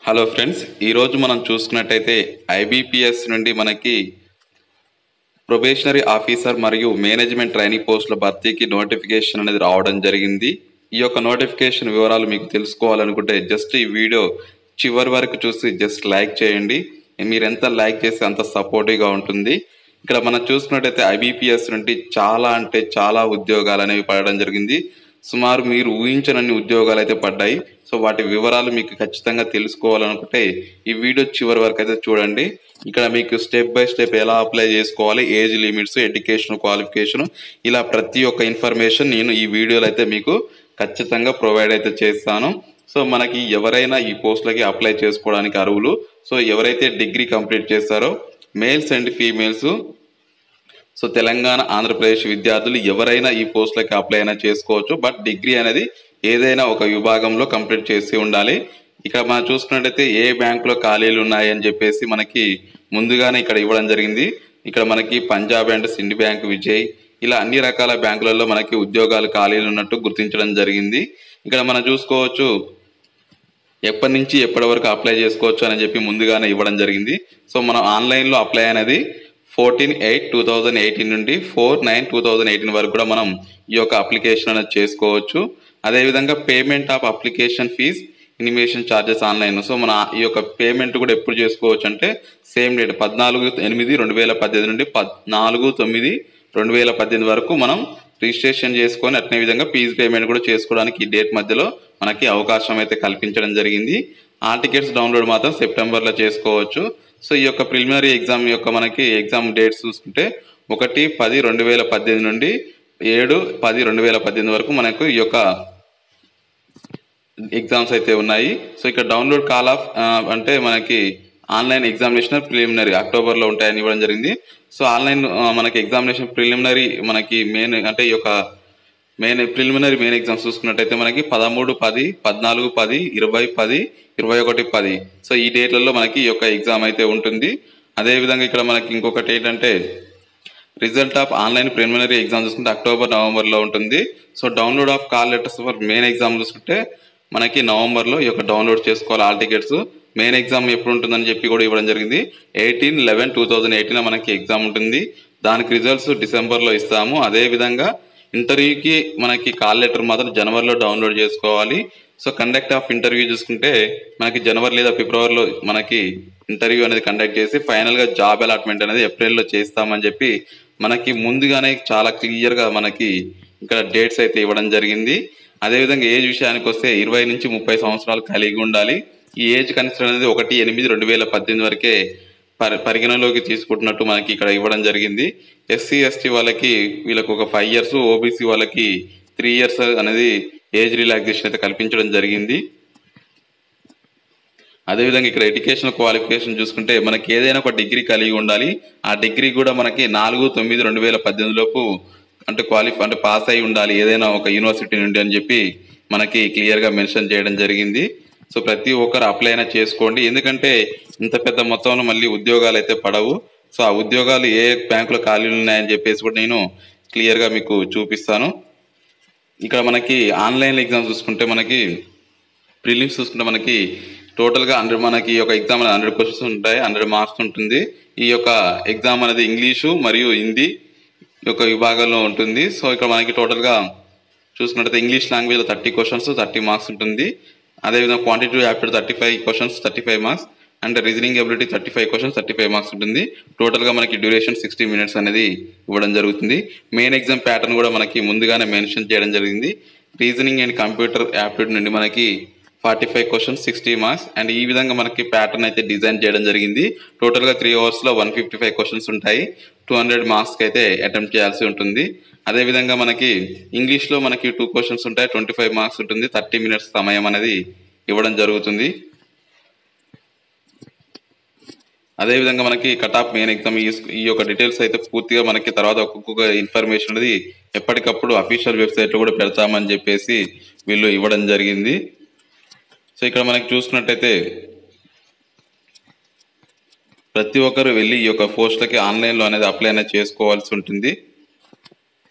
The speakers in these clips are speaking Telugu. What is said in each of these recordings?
హలో ఫ్రెండ్స్ ఈరోజు మనం చూసుకున్నట్టయితే ఐబీపీఎస్ నుండి మనకి ప్రొబేషనరీ ఆఫీసర్ మరియు మేనేజ్మెంట్ ట్రైనింగ్ పోస్టుల భర్తీకి నోటిఫికేషన్ అనేది రావడం జరిగింది ఈ యొక్క నోటిఫికేషన్ వివరాలు మీకు తెలుసుకోవాలనుకుంటే జస్ట్ ఈ వీడియో చివరి వరకు చూసి జస్ట్ లైక్ చేయండి మీరు ఎంత లైక్ చేస్తే అంత సపోర్టివ్గా ఉంటుంది ఇక్కడ మనం చూసుకున్నట్టయితే ఐబీపీఎస్ నుండి చాలా అంటే చాలా ఉద్యోగాలు అనేవి పడడం జరిగింది సుమారు మీరు ఊహించనన్ని ఉద్యోగాలు అయితే పడ్డాయి సో వాటి వివరాలు మీకు ఖచ్చితంగా తెలుసుకోవాలనుకుంటే ఈ వీడియో చివరి వరకు అయితే చూడండి ఇక్కడ మీకు స్టెప్ బై స్టెప్ ఎలా అప్లై చేసుకోవాలి ఏజ్ లిమిట్స్ ఎడ్యుకేషన్ క్వాలిఫికేషన్ ఇలా ప్రతి ఒక్క ఇన్ఫర్మేషన్ నేను ఈ వీడియోలో అయితే మీకు ఖచ్చితంగా ప్రొవైడ్ అయితే చేస్తాను సో మనకి ఎవరైనా ఈ పోస్టులకి అప్లై చేసుకోవడానికి అర్హులు సో ఎవరైతే డిగ్రీ కంప్లీట్ చేస్తారో males and females so Telangana Andhra Pradesh విద్యార్థులు ఎవరైనా ఈ పోస్టులకి అప్లై అయినా చేసుకోవచ్చు బట్ డిగ్రీ అనేది ఏదైనా ఒక విభాగంలో కంప్లీట్ చేసి ఉండాలి ఇక్కడ మనం చూసుకున్నట్టయితే ఏ బ్యాంకులో ఖాళీలు ఉన్నాయి అని చెప్పేసి మనకి ముందుగానే ఇక్కడ ఇవ్వడం జరిగింది ఇక్కడ మనకి పంజాబ్ అండ్ సిండి బ్యాంక్ విజయ్ ఇలా అన్ని రకాల బ్యాంకులలో మనకి ఉద్యోగాలు ఖాళీలు ఉన్నట్టు గుర్తించడం జరిగింది ఇక్కడ మనం చూసుకోవచ్చు ఎప్పటి నుంచి ఎప్పటి వరకు అప్లై చేసుకోవచ్చు అని చెప్పి ముందుగానే ఇవ్వడం జరిగింది సో మనం ఆన్లైన్లో అప్లై అనేది fourteen eight two thousand eighteen నుండి four nine two thousand eighteen వరకు కూడా మనం ఈ యొక్క అప్లికేషన్ అనేది చేసుకోవచ్చు అదేవిధంగా payment of application fee intimation charges online so మన ఈ యొక్క పేమెంట్ కూడా ఎప్పుడు చేసుకోవచ్చు అంటే సేమ్ డేట్ పద్నాలుగు ఎనిమిది రెండు వేల పద్దెనిమిది నుండి పద్నాలుగు తొమ్మిది రెండు వేల పద్దెనిమిది వరకు మనం రిజిస్ట్రేషన్ చేసుకొని అట్నే విధంగా ఫీజు పేమెంట్ కూడా చేసుకోవడానికి ఈ డేట్ మధ్యలో మనకి అవకాశం అయితే కల్పించడం జరిగింది ఆ టికెట్స్ డౌన్లోడ్ మాత్రం సెప్టెంబర్లో చేసుకోవచ్చు సో ఈ యొక్క ప్రిలిమినరీ ఎగ్జామ్ యొక్క మనకి ఎగ్జామ్ డేట్స్ చూసుకుంటే ఒకటి పది రెండు వేల పద్దెనిమిది నుండి ఏడు పది రెండు వేల పద్దెనిమిది వరకు మనకు ఈ యొక్క ఎగ్జామ్స్ అయితే ఉన్నాయి సో ఇక్కడ డౌన్లోడ్ కాల్ ఆఫ్ అంటే మనకి ఆన్లైన్ ఎగ్జామినేషన్ ప్రిలిమినరీ అక్టోబర్లో ఉంటాయని ఇవ్వడం జరిగింది సో ఆన్లైన్ మనకి ఎగ్జామినేషన్ ప్రిలిమినరీ మనకి మెయిన్ అంటే ఈ యొక్క మెయిన్ ప్రిలిమినరీ మెయిన్ ఎగ్జామ్స్ చూసుకున్నట్టయితే మనకి పదమూడు పది పద్నాలుగు పది ఇరవై పది ఇరవై ఒకటి పది సో ఈ డేట్లలో మనకి ఈ యొక్క ఎగ్జామ్ అయితే ఉంటుంది అదేవిధంగా ఇక్కడ మనకి ఇంకొకటి ఏంటంటే result of online preliminary exam చూసుకుంటే అక్టోబర్ నవంబర్లో ఉంటుంది so download of call letters for main exam చూసుకుంటే మనకి నవంబర్లో ఈ యొక్క డౌన్లోడ్ చేసుకోవాలి ఆల్ టికెట్స్ మెయిన్ ఎగ్జామ్ ఎప్పుడు ఉంటుందని చెప్పి కూడా ఇవ్వడం జరిగింది eighteen eleven two thousand eighteen మనకి ఎగ్జామ్ ఉంటుంది దానికి రిజల్ట్స్ డిసెంబర్లో ఇస్తాము అదేవిధంగా ఇంటర్వ్యూకి మనకి కాల్ లెటర్ మాత్రం జనవరిలో డౌన్లోడ్ చేసుకోవాలి సో కండక్ట్ ఆఫ్ ఇంటర్వ్యూ చూసుకుంటే మనకి జనవరి లేదా ఫిబ్రవరిలో మనకి ఇంటర్వ్యూ అనేది కండక్ట్ చేసి ఫైనల్గా జాబ్ అలాట్మెంట్ అనేది ఏప్రిల్లో చేస్తామని చెప్పి మనకి ముందుగానే చాలా క్లియర్గా మనకి ఇక్కడ డేట్స్ అయితే ఇవ్వడం జరిగింది అదేవిధంగా ఏజ్ విషయానికి వస్తే ఇరవై నుంచి ముప్పై సంవత్సరాలు కలిగి ఉండాలి ఈ ఏజ్ కన్సిడర్ అనేది ఒకటి ఎనిమిది రెండు వేల పద్దెనిమిది వరకే పరి పరిగణలోకి తీసుకుంటున్నట్టు మనకి ఇక్కడ ఇవ్వడం జరిగింది ఎస్సీ ఎస్టీ వాళ్ళకి వీళ్ళకి ఒక ఫైవ్ ఇయర్స్ ఓబీసీ వాళ్ళకి త్రీ ఇయర్స్ అనేది ఏజ్ రిలాక్సేషన్ అయితే కల్పించడం జరిగింది అదేవిధంగా ఇక్కడ ఎడ్యుకేషన్ క్వాలిఫికేషన్ చూసుకుంటే మనకి ఏదైనా ఒక డిగ్రీ కలిగి ఉండాలి ఆ డిగ్రీ కూడా మనకి నాలుగు తొమ్మిది రెండు వేల పద్దెనిమిది లోపు అంటే క్వాలిఫై అంటే పాస్ అయి ఉండాలి ఏదైనా ఒక యూనివర్సిటీ నుండి అని చెప్పి మనకి క్లియర్గా మెన్షన్ చేయడం జరిగింది సో ప్రతి ఒక్కరు అప్లై అయినా చేసుకోండి ఎందుకంటే ఇంత పెద్ద మొత్తంలో మళ్ళీ ఉద్యోగాలు అయితే పడవు సో ఆ ఉద్యోగాలు ఏ బ్యాంకులో ఖాళీలు ఉన్నాయని చెప్పేసి కూడా నేను క్లియర్గా మీకు చూపిస్తాను ఇక్కడ మనకి ఆన్లైన్ ఎగ్జామ్ చూసుకుంటే మనకి ప్రిలిమ్స్ చూసుకుంటే మనకి టోటల్గా హండ్రెడ్ మనకి ఈ యొక్క ఎగ్జామ్ అనేది హండ్రెడ్ క్వశ్చన్స్ ఉంటాయి హండ్రెడ్ మార్క్స్ ఉంటుంది ఈ యొక్క ఎగ్జామ్ అనేది ఇంగ్లీషు మరియు హిందీ యొక్క విభాగంలో ఉంటుంది సో ఇక్కడ మనకి టోటల్గా చూసుకున్నట్టయితే ఇంగ్లీష్ లాంగ్వేజ్లో థర్టీ క్వశ్చన్స్ థర్టీ మార్క్స్ ఉంటుంది అదేవిధంగా quantity aptitude thirty five questions thirty five marks and reasoning ability thirty five questions thirty five marks ఉంటుంది టోటల్గా మనకి డ్యూరేషన్ సిక్స్టీ మినిట్స్ అనేది ఇవ్వడం జరుగుతుంది మెయిన్ ఎగ్జామ్ ప్యాటర్న్ కూడా మనకి ముందుగానే మెన్షన్ చేయడం జరిగింది రీజనింగ్ అండ్ కంప్యూటర్ యాప్టిట్యూడ్ నుండి మనకి forty five questions sixty marks and ఈ విధంగా మనకి ప్యాటర్న్ అయితే డిజైన్ చేయడం జరిగింది టోటల్గా త్రీ అవర్స్లో వన్ ఫిఫ్టీ ఫైవ్ క్వశ్చన్స్ ఉంటాయి టూ హండ్రెడ్ మార్క్స్కి అయితే అటెంప్ట్ చేయాల్సి ఉంటుంది అదేవిధంగా మనకి ఇంగ్లీష్లో మనకి టూ క్వశ్చన్స్ ఉంటాయి ట్వంటీ ఫైవ్ మార్క్స్ ఉంటుంది థర్టీ మినిట్స్ సమయం అనేది ఇవ్వడం జరుగుతుంది అదేవిధంగా మనకి కట్ ఆఫ్ మెయిన్ ఎగ్జామ్ ఈ యొక్క డీటెయిల్స్ అయితే పూర్తిగా మనకి తర్వాత ఒక్కొక్క ఇన్ఫర్మేషన్ అనేది ఎప్పటికప్పుడు అఫీషియల్ వెబ్సైట్లో కూడా పెడతామని చెప్పేసి వీళ్ళు ఇవ్వడం జరిగింది సో ఇక్కడ మనకి చూసుకున్నట్టయితే ప్రతి ఒక్కరు వెళ్ళి ఈ యొక్క పోస్టులకి ఆన్లైన్లో అనేది అప్లై అనేది చేసుకోవాల్సి ఉంటుంది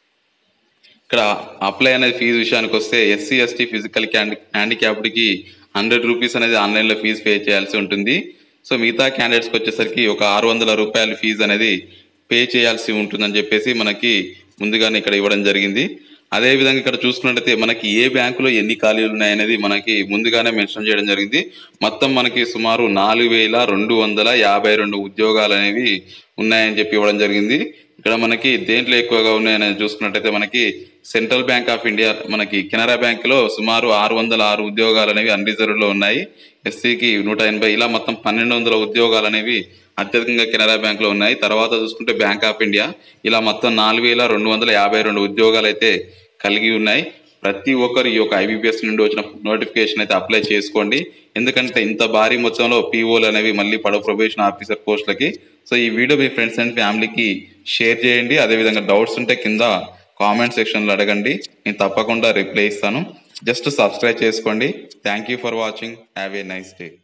ఇక్కడ అప్లై అనేది ఫీజు విషయానికి వస్తే ఎస్సీ ఎస్టీ ఫిజికల్ హ్యాండిక్యాప్డ్కి హండ్రెడ్ రూపీస్ అనేది ఆన్లైన్లో ఫీజు పే చేయాల్సి ఉంటుంది సో మిగతా క్యాండిడేట్స్కి వచ్చేసరికి ఒక ఆరు వందల రూపాయల ఫీజు అనేది పే చేయాల్సి ఉంటుందని చెప్పేసి మనకి ముందుగానే ఇక్కడ ఇవ్వడం జరిగింది అదే విధంగా ఇక్కడ చూసుకున్నట్టయితే మనకి ఏ బ్యాంకులో ఎన్ని ఖాళీలు ఉన్నాయనేది మనకి ముందుగానే మెన్షన్ చేయడం జరిగింది మొత్తం మనకి సుమారు నాలుగు వేల రెండు వందల యాభై రెండు ఉద్యోగాలు అనేవి ఉన్నాయని చెప్పి ఇవ్వడం జరిగింది ఇక్కడ మనకి దేంట్లో ఎక్కువగా ఉన్నాయని చూసుకున్నట్టయితే మనకి సెంట్రల్ బ్యాంక్ ఆఫ్ ఇండియా మనకి కెనరా బ్యాంక్ లో సుమారు ఆరు వందల ఆరు ఉద్యోగాలు అనేవి అన్రిజర్వ్ లో ఉన్నాయి ఎస్సీకి నూట ఎనభై ఇలా మొత్తం పన్నెండు వందల ఉద్యోగాలు అనేవి అత్యధికంగా కెనరా బ్యాంక్ లో ఉన్నాయి తర్వాత చూసుకుంటే బ్యాంక్ ఆఫ్ ఇండియా ఇలా మొత్తం నాలుగు వేల రెండు వందల యాభై రెండు ఉద్యోగాలు అయితే కలిగి ఉన్నాయి ప్రతి ఒక్కరు ఈ యొక్క ఐబీపీఎస్ నుండి వచ్చిన నోటిఫికేషన్ అయితే అప్లై చేసుకోండి ఎందుకంటే ఇంత భారీ మొత్తంలో పీఓలు అనేవి మళ్ళీ పడవ ప్రొబేషన్ ఆఫీసర్ పోస్టులకి సో ఈ వీడియో మీ ఫ్రెండ్స్ అండ్ ఫ్యామిలీకి షేర్ చేయండి అదేవిధంగా డౌట్స్ ఉంటే కింద కామెంట్ సెక్షన్లో అడగండి నేను తప్పకుండా రిప్లై ఇస్తాను జస్ట్ సబ్స్క్రైబ్ చేసుకోండి thank you for watching have a nice day